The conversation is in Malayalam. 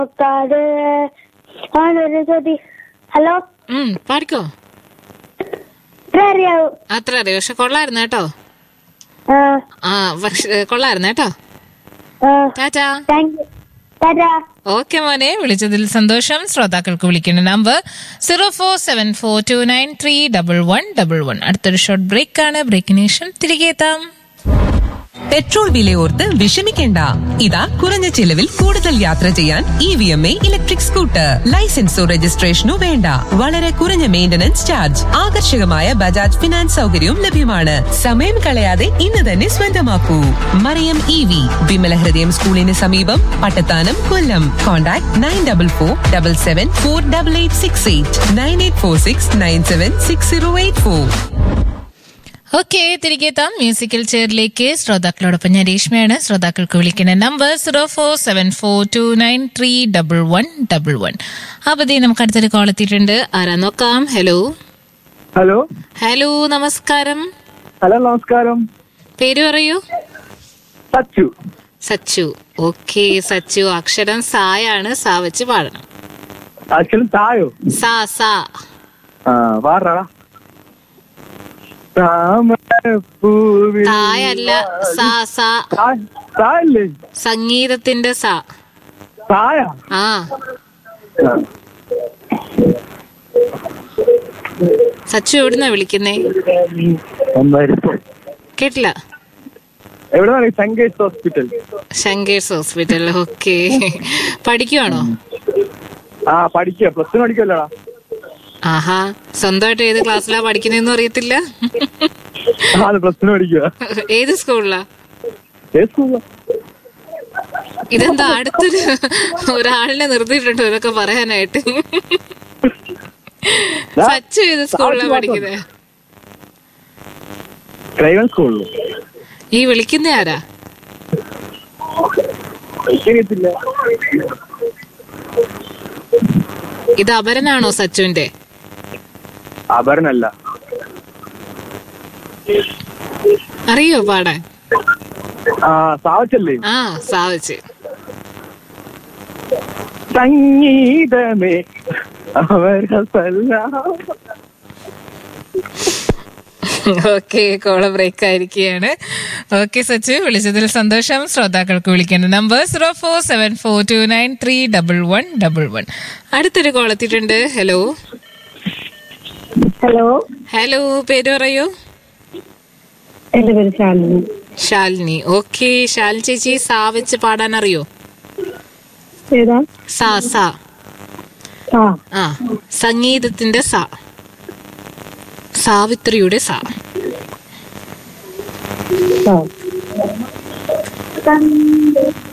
നോക്കാതെ ആണൊരു ഗതി ഹലോ ഉം പാടിക്കോ ഇത്ര അറിയാവൂ അത്ര അറിയാം പക്ഷെ കൊള്ളായിരുന്നു കേട്ടോ ആ ആ പക്ഷെ കൊള്ളായിരുന്നു കേട്ടോ ആ tata thank you tata okay മോനെ വിളിച്ചതിൽ സന്തോഷം ശ്രോതാക്കൾക്ക് വിളിക്കേണ്ട number zero four seven four two nine three double one double one അടുത്തൊരു ഷോർട്ട് ബ്രേക്ക് ആണ് ബ്രേക്കിന് ശേഷം തിരികെ എത്താം പെട്രോൾ വിലയോർത്ത് വിഷമിക്കേണ്ട ഇതാ കുറഞ്ഞ ചിലവിൽ കൂടുതൽ യാത്ര ചെയ്യാൻ E V M A electric scooter ലൈസൻസോ രജിസ്ട്രേഷനോ വേണ്ട വളരെ കുറഞ്ഞ മെയിന്റനൻസ് ചാർജ് ആകർഷകമായ ബജാജ് ഫിനാൻസ് സൗകര്യവും ലഭ്യമാണ് സമയം കളയാതെ ഇന്ന് തന്നെ സ്വന്തമാക്കൂ മറിയം ഇ വി വിമല ഹൃദയം സ്കൂളിന് സമീപം Pattathanam Kollam contact nine double four double seven four double eight six eight nine eight four six nine seven six zero eight four okay തിരികെ എത്താം മ്യൂസിക്കൽ ചെയറിലേക്ക് ശ്രോതാക്കളോടൊപ്പം ഞാൻ രേഷ്മയാണ് ശ്രോതാക്കൾക്ക് വിളിക്കുന്ന number zero four seven four two nine three double one double one അപ്പതേ നമുക്ക് അടുത്തൊരു കോൾ എത്തിയിട്ടുണ്ട് ആരാ നോക്കാം ഹലോ ഹലോ ഹലോ നമസ്കാരം ഹലോ നമസ്കാരം പേര് പറയൂ സച്ചു സച്ചു ഓക്കെ സച്ചു അക്ഷരം സായാണ് സാ വെച്ച് പാടണം അച്ഛനും തായോ സാ സാ ആ പാടാ താമരപ്പൂവിൽ തായല്ല സാ സാ താ- തായല്ലേ സംഗീതത്തിന്റെ സാ തായ ആ സച്ചു എവിടുന്നാ വിളിക്കുന്നേ കേട്ടില്ല എവിടെ Sangesh hospital Sankers hospital okay പഠിക്കുവാണോ ആ പഠിക്കുക പ്ലസ് ടു പഠിക്കുമല്ലോടാ ആഹാ സ്വന്തമായിട്ട് ഏത് ക്ലാസ്സിലാ പഠിക്കുന്നതെന്നും അറിയത്തില്ല ആ അത് പ്ലസ് ടു പഠിക്കുക ഏത് സ്കൂളിലാ ഏത് സ്കൂളാ ഇതെന്താ അടുത്തൊരു ഒരാളിനെ നിർത്തിയിട്ടുണ്ടോ ഇതൊക്കെ പറയാനായിട്ട് സച്ചു ഏത് സ്കൂളിലാ പഠിക്കുന്നത് ഡ്രൈവൻ സ്കൂളിൽ ഈ വിളിക്കുന്ന ആരാ എനിക്കറിയത്തില്ല ഇത് അപരനാണോ സച്ചുവിന്റെ അപരനല്ല അറിയോ പാടാൻ ആ സാവച്ചല്ലേ ആ സാധിച്ച് സംഗീതമേ അവരസല്ല ഓക്കെ കോള ബ്രേക്ക് ആയിരിക്കുകയാണ് ഓക്കെ സച്ചു വിളിച്ചതിൽ സന്തോഷം ശ്രോതാക്കൾക്ക് വിളിക്കേണ്ട number zero four seven four two nine three double one double one അടുത്തൊരു കോൾ എത്തിയിട്ടുണ്ട് ഹലോ ഹലോ ഹലോ പേര് പറയൂ എന്റെ പേര് ശാലിനി ശാലിനി ഓക്കെ ശാലിനി ചേച്ചി സാ വെച്ച് പാടാൻ അറിയോ ഏതാ സാ സാ ആ ആ സംഗീതത്തിന്റെ സാ സാവിത്രിയുടെ സാ ആ